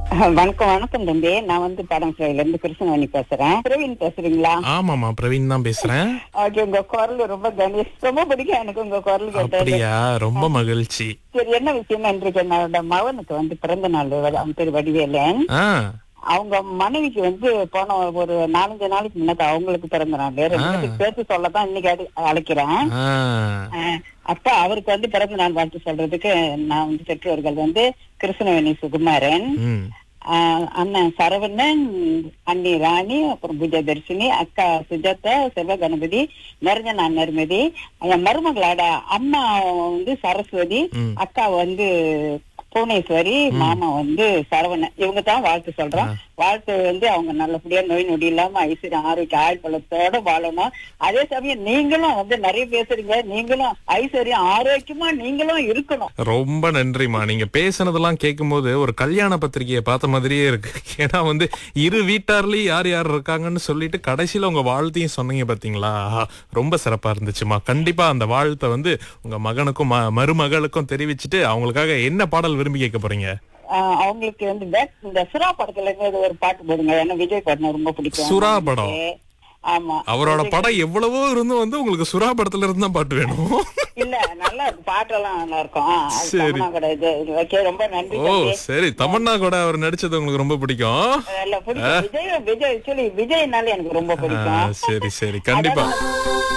வணக்கம் வணக்கம் தம்பி நான் வந்து படம்ல இருந்து கிருஷ்ணவாணி பேசுறேன் பிரவீன் பேசுறீங்களா ஆமாமா பிரவீன் தான் பேசுறேன் ஓகே உங்க குரல் ரொம்ப கணேஷ் ரொம்ப பிடிக்கும் எனக்கு உங்க குரல் கேட்டது அப்படியா ரொம்ப மகிழ்ச்சி சரி என்ன விஷயம் இன்றைக்கு என்னோட மகனுக்கு வந்து பிறந்த நாள் அவன் பேர் வடிவேலன் ஆ அவங்க மனைவிக்கு வந்து போன ஒரு நாலஞ்சு நாளைக்கு முன்னாடி அவங்களுக்கு பிறந்த நாள் ரெண்டு பேருக்கு சேர்த்து சொல்லத்தான் இன்னைக்கு அடி- அழைக்கிறேன் ஆ அஹ் அப்ப அவருக்கு வந்து பிறந்த நாள் வாழ்த்து சொல்றதுக்கு நான் வந்து பெற்றோர்கள் வந்து கிருஷ்ணவேணி சுகுமாரன் ம் ஆஹ் அண்ணன் சரவணன் அண்ணி ராணி அப்புறம் புஜதர்ஷினி அக்கா சுஜாதா செல்வ கணபதி நிரஞ்சனா நிர்மதி என் மருமகளோட அம்மா வந்து சரஸ்வதி ம். அக்கா வந்து புவனேஸ்வரி மாமா வந்து சரவணன் இவங்க தான் வாழ்த்து சொல்றோம் வாழ்த்து வந்து அவங்க நல்லபடியா நோய் நொடி இல்லாம ஐஸ்வர்யம் ஆரோக்கிய ஆயுள் பலத்தோட வாழணும் அதே சமயம் நீங்களும் வந்து நிறைய பேசுறீங்க நீங்களும் ஐஸ்வர்யம் ஆரோக்கியமா நீங்களும் இருக்கணும் ரொம்ப நன்றிமா நீங்க பேசுனதெல்லாம் கேட்கும்போது ஒரு கல்யாண பத்திரிகையை பார்த்த மாதிரியே இருக்கு ஏன்னா வந்து இரு வீட்டார்லயும் யார் யார் இருக்காங்கன்னு சொல்லிட்டு கடைசியில உங்க வாழ்த்தையும் சொன்னீங்க பாத்தீங்களா ஆஹா, ரொம்ப சிறப்பா இருந்துச்சுமா கண்டிப்பா அந்த வாழ்த்தை வந்து உங்க மகனுக்கும் ம- மருமகளுக்கும் தெரிவிச்சுட்டு அவங்களுக்காக என்ன பாடல் விரும்பி கேட்க போறீங்க ஆஹ் அவங்களுக்கு வந்து back- இந்த சுறா படத்துல இருந்து ஒரு பாட்டு போடுங்க ஏன்னா விஜய் படம் ரொம்ப பிடிக்கும் சுறா படம்? ஆமா அவரோட படம் எவ்வளவோ இருந்தும் வந்து உங்களுக்கு சுறா படத்துல இருந்து தான் பாட்டு வேணும் இல்ல நல்லா இருக்கும் பாட்டெல்லாம் நல்லா இருக்கும் ஆ, அது சரி. தமன்னா கூட இது இது ஓகே ரொம்ப நன்றி ஓ தம்பி. சரி தமன்னா கூட அவர் நடிச்சது உங்களுக்கு ரொம்ப பிடிக்கும் நல்லா பிடிக்கும் விஜய் விஜய் ஆக்சுவலி விஜய்னாலே எனக்கு ரொம்ப ஆ, பிடிக்கும் சரி சரி கண்டிப்பா அதாவது